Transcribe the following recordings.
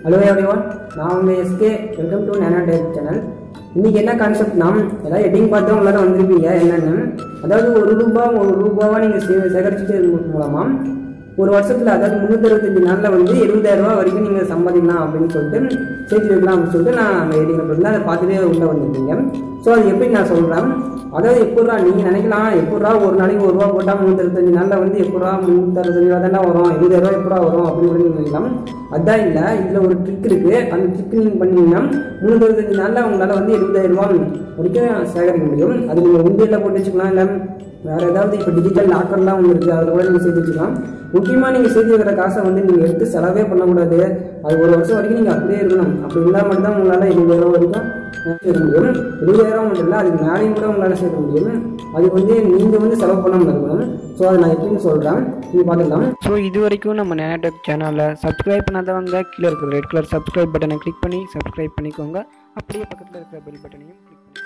hello everyone நான் உங்கள் SK welcome to நேனா டேக் சேனல் இன்றைக்கி என்ன கான்செப்ட்னா ஏதாவது ஹெட்டிங் பார்த்து உங்களால் வந்திருப்பீங்க என்னென்னு அதாவது ஒரு ரூபா ஒரு ரூபாவா நீங்கள் சே சேகரிச்சுட்டு மூலமாக ஒரு வருஷத்தில் அதாவது முந்நூற்றறுபத்தஞ்சு நாளில் வந்து எழுபதாயிரம் ரூபா வரைக்கும் நீங்கள் சம்பாதிக்கலாம் அப்படின்னு சொல்லிட்டு சேர்த்து வைக்கலாம் அப்படின்னு சொல்லிட்டு நான் அந்த ஹெட்டிங்கில் போட்டு அதை பார்த்துட்டே உள்ளே வந்திருக்கீங்க ஸோ அது எப்படி நான் சொல்கிறேன் அதாவது எப்பட்றா நீங்கள் நினைக்கலாம் எப்பட்றா ஒரு நாளைக்கு ஒரு ரூபா போட்டால் முந்நூற்றறுபத்தஞ்சு நாளில் வந்து எப்பட்றா முந்நூற்றறுபத்தஞ்சு ரூபா தானே வரும் எழுபதாயிரம் ரூபா எப்படா வரும் அப்படின்னு சொல்லி நீங்க நினைக்கலாம் அதான் இல்லை இதில் ஒரு ட்ரிக் இருக்குது அந்த ட்ரிக் நீங்கள் பண்ணீங்கன்னா முந்நூற்றறுபத்தஞ்சு நாளில் உங்களால் வந்து எழுபதாயிரம் ரூபா வரைக்கும் சேகரிக்க முடியும் அது நீங்கள் உண்டியலில் போட்டு வச்சுக்கலாம் இல்லை வேறு ஏதாவது இப்போ டிஜிட்டல் லாக்கர்லாம் ஒன்று இருக்குது அதில் கூட நீங்கள் சேர்த்து வச்சுக்கலாம் முக்கியமாக நீங்கள் சேர்த்து வைக்கிற காசை வந்து நீங்கள் எடுத்து செலவே பண்ணக்கூடாது அது ஒரு வருஷம் வரைக்கும் நீங்கள் அப்படியே இருக்கணும் அப்படி இருந்தால் மட்டும்தான் உங்களால் எழுபதாயிரம் வரைக்கும் சேர்க்க முடியும் எழுபதாயிரம் மட்டும் இல்லை அதுக்கு மேலேயும் கூட உங்களால் சேர்க்க முடியும் அது வந்து நீங்கள் வந்து செலவு பண்ணாமல் இருக்கணும் ஸோ அதை நான் எப்படின்னு சொல்கிறேன் நீங்கள் பார்த்துக்கலாம் ஸோ இது வரைக்கும் நம்ம நேனடெக் சேனலை சப்ஸ்கிரைப் பண்ணாதவங்க கீழே இருக்கிற ரெட் கலர் சப்ஸ்கிரைப் பட்டனை கிளிக் பண்ணி சப்ஸ்கிரைப் பண்ணிக்கோங்க அப்படியே பக்கத்தில் இருக்கிற பெல் பட்டனையும் கிளிக் பண்ணி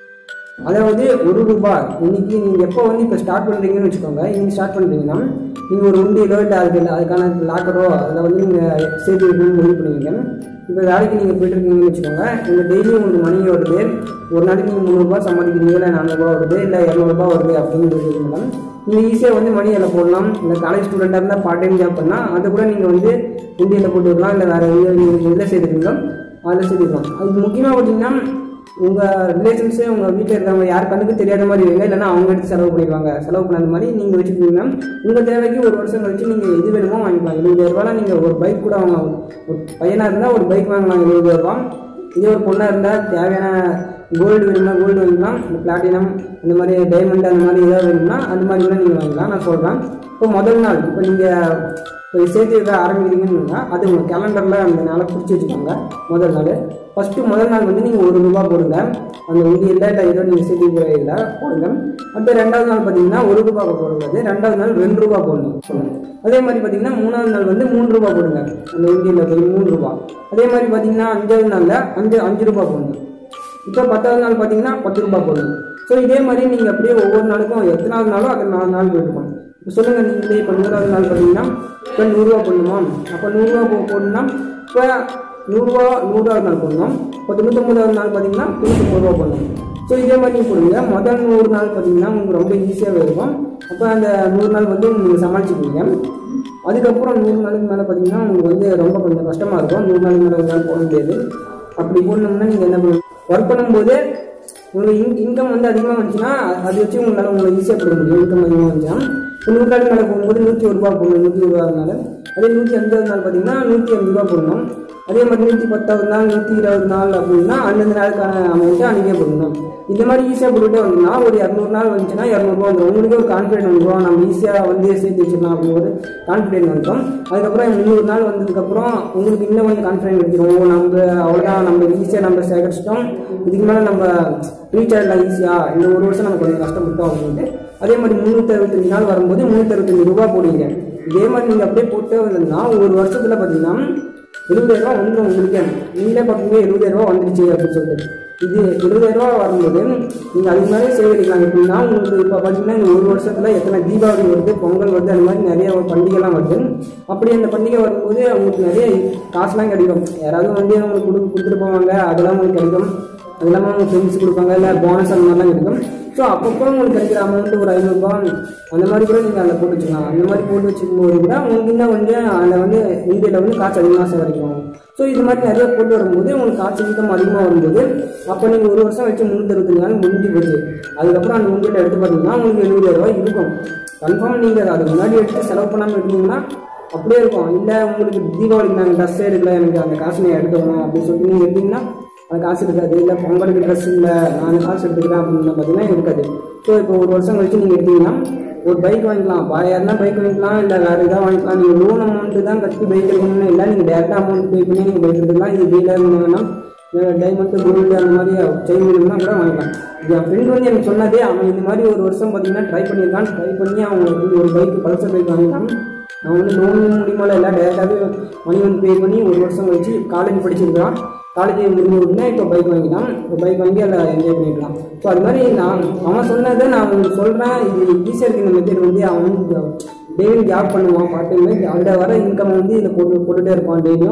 அதாவது ஒரு ரூபாய் இன்னைக்கு நீங்கள் எப்போ வந்து இப்போ ஸ்டார்ட் பண்ணுறீங்கன்னு வச்சுக்கோங்க இன்னைக்கு ஸ்டார்ட் பண்ணுறீங்கன்னா நீங்கள் ஒரு உண்டியலோ இல்லை அதுக்கு அதுக்கான லாக்கரோ அதில் வந்து நீங்கள் சேர்த்து வைக்கணும்னு முடிவு பண்ணுவீங்க இப்போ வேலைக்கு நீங்கள் போயிட்டு இருக்கீங்கன்னு வச்சுக்கோங்க உங்கள் டெய்லியும் உங்களுக்கு மணி வருது ஒரு நாளைக்கு நீங்கள் முந்நூறுரூபா சம்பாதிக்கிறீங்க இல்லை நானூறுபா வருது இல்லை இரநூறுபா வருது அப்படின்னு சொல்லியிருந்தாங்க நீங்கள் ஈஸியாக வந்து மணி அதில் போடலாம் இல்லை காலேஜ் ஸ்டூடெண்ட்டாக இருந்தால் பார்ட் டைம் ஜாப் பண்ணால் அதை கூட நீங்கள் வந்து உண்டியலில் போட்டு வைக்கலாம் இல்லை வேறு நீங்கள் இதில் சேர்த்துக்கலாம் அதில் சேர்த்துக்கலாம் அது முக்கியமாக பார்த்தீங்கன்னா உங்கள் ரிலேஷன்ஸே உங்கள் வீட்டில் இருக்கவங்க யார் கண்ணுக்கு தெரியாத மாதிரி வைங்க இல்லைன்னா அவங்க எடுத்து செலவு பண்ணிடுவாங்க செலவு பண்ணாத மாதிரி நீங்கள் வச்சுக்கிட்டீங்கன்னா உங்கள் தேவைக்கு ஒரு வருஷம் கழிச்சு நீங்கள் எது வேணுமோ வாங்கிக்கலாம் எழுபதாயிரம் ரூபாய் நீங்கள் ஒரு பைக் கூட வாங்கலாம் ஒரு பையனாக இருந்தால் ஒரு பைக் வாங்கலாம் எழுபதாயிரம் ரூபா இதே ஒரு பொண்ணாக இருந்தால் தேவையான கோல்டு வேணும்னா கோல்டு வாங்கிக்கலாம் இந்த பிளாட்டினம் இந்த மாதிரி டைமண்ட் அந்த மாதிரி ஏதாவது வேணும்னா அந்த மாதிரி கூட நீங்கள் வாங்கிக்கலாம் நான் சொல்கிறேன் இப்போ முதல் நாள் இப்போ நீங்கள் இப்போ சேர்த்து வைக்க ஆரம்பிக்கிறீங்கன்னா அது உங்கள் கேலண்டரில் அந்த நாளை பிடிச்சி வச்சுக்கோங்க முதல் நாள் ஃபஸ்ட்டு முதல் நாள் வந்து நீங்கள் ஒரு ரூபா போடுங்க அந்த உண்டியில் இல்லை ஏதோ நீங்கள் சேர்த்து வைக்கிற இதில் போடுங்க அடுத்து ரெண்டாவது நாள் பார்த்தீங்கன்னா ஒரு ரூபா போடக்கூடாது ரெண்டாவது நாள் ரெண்டு ரூபா போடணும் சொல்லுங்க அதே மாதிரி பார்த்தீங்கன்னா மூணாவது நாள் வந்து மூணு ரூபா போடுங்க அந்த உண்டியில் போய் மூணு ரூபா அதே மாதிரி பார்த்தீங்கன்னா அஞ்சாவது நாளில் அஞ்சு அஞ்சு ரூபா போடணும் இப்போ பத்தாவது நாள் பார்த்தீங்கன்னா பத்து ரூபாய் போடணும் ஸோ இதே மாதிரி நீங்கள் அப்படியே ஒவ்வொரு நாளுக்கும் எத்தனாவது நாளும் அத்தனை நாலு நாள் போயிருக்கோம் இப்போ சொல்லுங்கள் நீங்களே இப்போ நூறாவது நாள் பார்த்தீங்கன்னா இப்போ நூறுரூவா போடணுமா அப்போ நூறுரூவா போ போடணும்னா இப்போ நூறுரூவா நூறாவது நாள் போடணும் இப்போ தொண்ணூத்தொம்பதாவது நாள் பார்த்தீங்கன்னா தொண்ணூத்தொம்பது ரூபா போடணும் ஸோ இதே மாதிரி நீங்கள் போடுங்க முதல் நூறு நாள் பார்த்தீங்கன்னா உங்களுக்கு ரொம்ப ஈஸியாகவே இருக்கும் அப்போ அந்த நூறு நாள் வந்து நீங்கள் சமாளிச்சுக்குவீங்க அதுக்கப்புறம் நூறு நாளுக்கு மேலே பார்த்தீங்கன்னா உங்களுக்கு வந்து ரொம்ப கொஞ்சம் கஷ்டமாக இருக்கும் நூறு நாளுக்கு மேலே உங்களால் போட முடியாது அப்படி போடணும்னா நீங்கள் என்ன பண்ணணும் ஒர்க் பண்ணும்போது உங்களுக்கு இன் இன்கம் வந்து அதிகமாக வந்துச்சுன்னா அது வச்சு உங்களால் உங்களை ஈஸியாக போட முடியும் இன்கம் அதிகமாக வந்துச்சுன்னா இப்போ நூறு நாள் மேலே போகும்போது நூற்றி ஒரு ரூபா போடணும் நூற்றி ஒரு ரூபானால அதே நூற்றி அஞ்சாவது நாள் பார்த்தீங்கன்னா நூற்றி அஞ்சு ரூபா போடணும் அதே மாதிரி நூற்றி பத்தாவது நாள் நூற்றி இருபது நாள் அப்படின்னா அந்தந்த நாளுக்கான அமௌண்ட்டை அன்றைக்கே போடணும் இந்த மாதிரி ஈஸியாக போட்டுகிட்டே வந்தோம்னா ஒரு இரநூறு நாள் வந்துச்சுன்னா இரநூறுவா வந்துடும் உங்களுக்கு ஒரு கான்ஃபிடென்ட் வந்துடும் நம்ம ஈஸியாக வந்து சேர்த்து வச்சுக்கலாம் அப்படின்னு ஒரு கான்ஃபிடென்ட் வந்துடும் அதுக்கப்புறம் முந்நூறு நாள் வந்ததுக்கப்புறம் உங்களுக்கு இன்னும் கொஞ்சம் கான்ஃபிடென்ட் எடுத்துரும் நம்ம அவ்வளோதான் நம்ம ஈஸியாக நம்ம சேகரிச்சிட்டோம் இதுக்கு மேலே நம்ம ரீச் ஆகிடலாம் ஈஸியாக இந்த ஒரு வருஷம் நம்ம கொஞ்சம் கஷ்டப்பட்டோம் அப்படின்ட்டு அதே மாதிரி முந்நூற்றி அறுபத்தஞ்சு நாள் வரும்போது முந்நூற்றி அறுபத்தஞ்சு ரூபா போடுவீங்க இதே மாதிரி நீங்கள் அப்படியே போட்டு வந்தீங்கன்னா ஒரு வருஷத்தில் பார்த்தீங்கன்னா எழுபதாயிரம் ரூபா வந்துடும் உங்களுக்கே நீங்களே பார்த்தீங்கன்னா எழுபதாயிரம் ரூபா வந்துருச்சு அப்படின்னு சொல்லிட்டு இது எழுபதாயிரம் ரூபா வரும்போது நீங்கள் அதுக்கு மேலே சேகரிக்கலாம் எப்படின்னா உங்களுக்கு இப்போ பார்த்தீங்கன்னா இந்த ஒரு வருஷத்தில் எத்தனை தீபாவளி வருது பொங்கல் வருது அந்த மாதிரி நிறைய பண்டிகைலாம் வருது அப்படி அந்த பண்டிகை வரும்போது உங்களுக்கு நிறைய காசுலாம் கிடைக்கும் யாராவது வந்து உங்களுக்கு கொடு கொடுத்துட்டு போவாங்க அதெல்லாம் உங்களுக்கு கிடைக்கும் அது இல்லாமல் அவங்க ஃப்ரெண்ட்ஸ் கொடுப்பாங்க இல்லை போனஸ் அந்த மாதிரிலாம் கிடைக்கும் ஸோ அப்பப்போ உங்களுக்கு கிடைக்கிற அமௌண்ட் ஒரு ஐநூறுரூபா அந்த மாதிரி கூட நீங்கள் அதில் போட்டு வச்சுக்கலாம் அந்த மாதிரி போட்டு வச்சுக்கும் போது கூட உங்களுக்கு இன்னும் கொஞ்சம் அதில் வந்து இந்தியாவில் வந்து காசு அதிகமாக சேகரிக்கும் ஸோ இது மாதிரி நிறைய போட்டு வரும்போது உங்களுக்கு காசு இன்கம் அதிகமாக வரும்போது அப்போ நீங்கள் ஒரு வருஷம் வச்சு முந்நூற்றி நாள் முடிஞ்சு போச்சு அதுக்கப்புறம் அந்த உண்டியில் எடுத்து பார்த்தீங்கன்னா உங்களுக்கு எழுபதாயிரம் ரூபாய் இருக்கும் கன்ஃபார்ம் நீங்கள் அதுக்கு முன்னாடி எடுத்து செலவு பண்ணாமல் இருந்தீங்கன்னா அப்படியே இருக்கும் இல்லை உங்களுக்கு தீபாவளிக்கு நாங்கள் ட்ரெஸ் எடுக்கல எனக்கு அந்த காசு நான் எடுத்துக்கணும் அப்படின்னு சொல்லிட்டு நீங்கள் எடுத்தீங்கன்னா அந்த காசு இருக்காது இல்லை பொங்கலுக்கு ட்ரெஸ் இல்லை நான் காசு எடுத்துக்கிறேன் அப்படின்னு பார்த்தீங்கன்னா இருக்காது ஸோ இப்போ ஒரு வருஷம் கழிச்சு நீங்கள் எடுத்தீங்கன்னா ஒரு பைக் வாங்கிக்கலாம் பாயாருனா பைக் வாங்கிக்கலாம் இல்லை வேறு எதாவது வாங்கிக்கலாம் நீங்கள் லோன் அமௌண்ட்டு தான் கட்டி பைக் எடுக்கணும்னு இல்லை நீங்கள் டேரெக்டாக அமௌண்ட் பே பண்ணி நீங்கள் பைக் எடுத்துக்கலாம் இது டீலர் வேணும்னா டைமண்ட் கோல்டு அந்த மாதிரி செயின் வேணும்னா கூட வாங்கிக்கலாம் என் ஃப்ரெண்ட் வந்து எனக்கு சொன்னதே அவன் இந்த மாதிரி ஒரு வருஷம் பார்த்தீங்கன்னா ட்ரை பண்ணியிருக்கான் ட்ரை பண்ணி அவங்களுக்கு ஒரு பைக் பல்சர் பைக் வாங்கிட்டான் அவன் வந்து லோன் முடியுமால இல்லை டேரெக்டாகவே மணி வந்து பே பண்ணி ஒரு வருஷம் கழிச்சு காலேஜ் படிச்சிருக்கான் காலேஜ் முடிஞ்ச உடனே இப்போ பைக் வாங்கிட்டான் இப்போ பைக் வாங்கி அதில் என்ஜாய் பண்ணிக்கலாம் ஸோ அது மாதிரி நான் அவன் சொன்னதை நான் உங்களுக்கு சொல்கிறேன் இது ஈஸியாக இருக்கு இந்த மெத்தட் வந்து அவன் டெய்லி ஜாப் பண்ணுவான் பார்ட் டைம் அதில் வர இன்கம் வந்து இதில் போட்டு போட்டுகிட்டே இருப்பான் டெய்லியும்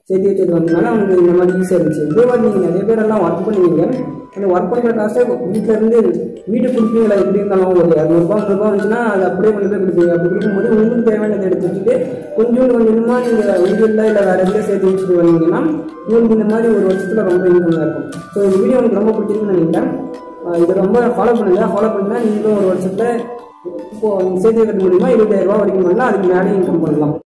சேர்த்து வச்சது வந்ததுனால அவங்களுக்கு இந்த மாதிரி ஈஸியாக இருந்துச்சு இதே மாதிரி நீங்கள் நிறைய பேர் எல்லாம் ஒர்க் பண்ணுவீங்க அந்த ஒர்க் பண்ணுற காசை வீட்டில் இருந்து வீட்டுக்கு கொடுப்பீங்களா எப்படி இருந்தாலும் ஒரு இரநூறுபா முந்நூறுபா வந்துச்சுன்னா அது அப்படியே கொண்டு போய் கொடுப்பீங்க அப்படி கொடுக்கும்போது உங்களுக்கு தேவையானதை எடுத்து வச்சுட்டு கொஞ்சம் கொஞ்சமாக நீங்கள் உண்டியலில் இல்லை வேறு எதுலையும் சேர்த்து வச்சுட்டு வந்தீங்கன்னா உங்களுக்கு இந்த மாதிரி ஒரு வருஷத்தில் ரொம்ப இன்கம் இருக்கும் ஸோ இந்த வீடியோ உங்களுக்கு ரொம்ப பிடிச்சிருக்குன்னு நினைக்கிறேன் ஆஹ் இதை ரொம்ப ஃபாலோ பண்ணுங்க ஃபாலோ பண்ணால் நீங்களும் ஒரு வருஷத்தில் இப்போ சேர்த்து வைக்கிறது மூலிமா இருபதாயிரம் ரூபா வரைக்கும் பண்ணலாம் அதுக்கு மேலே இன்கம் பண்ணலாம்